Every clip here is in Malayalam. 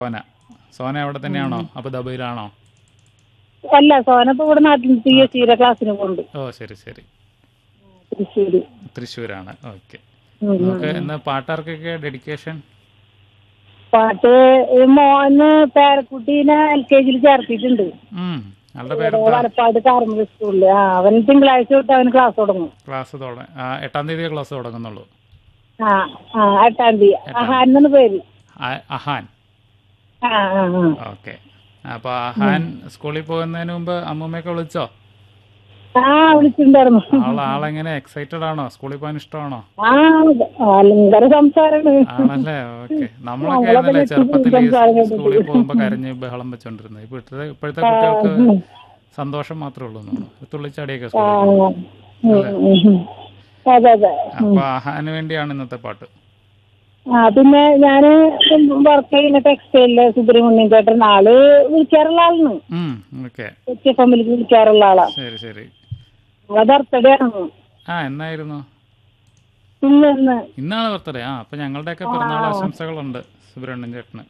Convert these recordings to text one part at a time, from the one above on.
സോന സോന അവിടെ തന്നെയാണോ അബുദാബിയിലാണോ അല്ല സോന ഇപ്പൊ ഇവിടെ നാട്ടിൽ പി എസ് സിയുടെ ക്ലാസ്സിന് പോകുന്നുണ്ട് ഓ ശരി ശരി തൃശ്ശൂര് തൃശ്ശൂരാണ് ഓക്കെ ഉം, ഉം. നമുക്ക് ഇന്ന് പാട്ടാർക്കൊക്കെ ഡെഡിക്കേഷൻ പാട്ട് ഈ മോന് പേരക്കുട്ടീനെ എൽ കെ ജിയിൽ ചേർത്തിട്ടുണ്ട് ആളുടെ പേരെന്താ വലപ്പാട് കാർമൽ സ്കൂളില് ആ അവൻ തിങ്കളാഴ്ച തൊട്ട് അവന് ക്ലാസ് തുടങ്ങും ക്ലാസ് തുടങ്ങ ആ, എട്ടാം തീയതി ക്ലാസ് തുടങ്ങുന്നുള്ളൂ ആ ആ എട്ടാം തീയതി അഹാൻ എന്ന് പേര് ആ- അഹാൻ ആ ആ ആ ഓക്കെ അപ്പൊ അഹാൻ സ്കൂളിൽ പോകുന്നതിന് മുമ്പ് അമ്മൂമ്മയൊക്കെ വിളിച്ചോ ആ വിളിച്ചിട്ടുണ്ടായിരുന്നു ആൾ ആളെങ്ങനെ എക്സൈറ്റഡ് ആണോ സ്കൂളിൽ പോകാൻ ഇഷ്ടമാണോ ആ ഭയങ്കര സംസാരമാണ് ആണല്ലേ ഓക്കെ നമ്മളൊക്കെ നമ്മളൊക്കെ ആയിരുന്നല്ലേ നെറ്റിൽ ചെറുപ്പത്തിൽ സംസാരം കേട്ടിട്ട്. സ്കൂളിൽ പോകുമ്പോ കരഞ്ഞ് ബഹളം വെച്ചോണ്ടിരുന്നത് ഇപ്പോഴത്തെ ഇപ്പോഴത്തെ കുട്ടികൾക്ക് സന്തോഷം മാത്രമേ ഉള്ളൂ എന്ന് തോന്നുന്നു. തുള്ളിച്ചാടിയൊക്കെ ആ സ്കൂളിൽ പോകും. ഉം, ഉം, ഉം. അതെ അതെ അപ്പൊ അഹാന് വേണ്ടിയാണ് ഇന്നത്തെ പാട്ട് ആ പിന്നെ ഞാന് വർക്ക് ചെയ്യുന്ന ടെക്സ്റ്റൈലില് സുബ്രഹ്മണ്യൻ ചേട്ടൻ ആള് വിളിക്കാറുള്ള ആളാണ് ഉം ഓക്കെ എച്ച് എഫ് എമ്മിലേക്ക് വിളിക്കാറുള്ള ആളാ ശരി ശരി അവളെ ബർത്ത്ഡേ ആണ് ആ എന്നായിരുന്നു ഇന്ന് ഇന്ന് ഇന്നാണ് ബർത്ത്ഡേ ആ അപ്പൊ ഞങ്ങളുടെയൊക്കെ പിറന്നാൾ ആശംസകളുണ്ട് സുബ്രഹ്മണ്യൻ ചേട്ടന്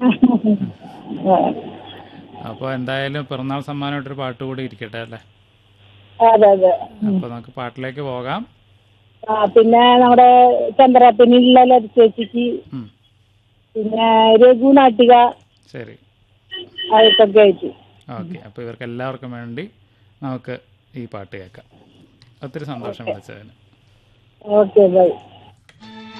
അപ്പൊ എന്തായാലും പിറന്നാൾ സമ്മാനമായിട്ടൊരു പാട്ട് കൂടി ഇരിക്കട്ടെ അല്ലേ അതെ അതെ അപ്പൊ നമുക്ക് പാട്ടിലേക്ക് പോകാം ആ പിന്നെ നമ്മുടെ ചന്ദ്രപ്പനിലുള്ള ലത ചേച്ചിക്ക് ഉം, പിന്നെ രഘു നാട്ടിക ശരി അതൊക്കെ ആയിട്ട് ഓക്കെ അപ്പൊ ഇവർക്ക് എല്ലാവർക്കും വേണ്ടി നമുക്ക് ഈ പാട്ട് കേൾക്കാം ഒത്തിരി സന്തോഷം വിളിച്ചതിന് ഓക്കെ ബൈ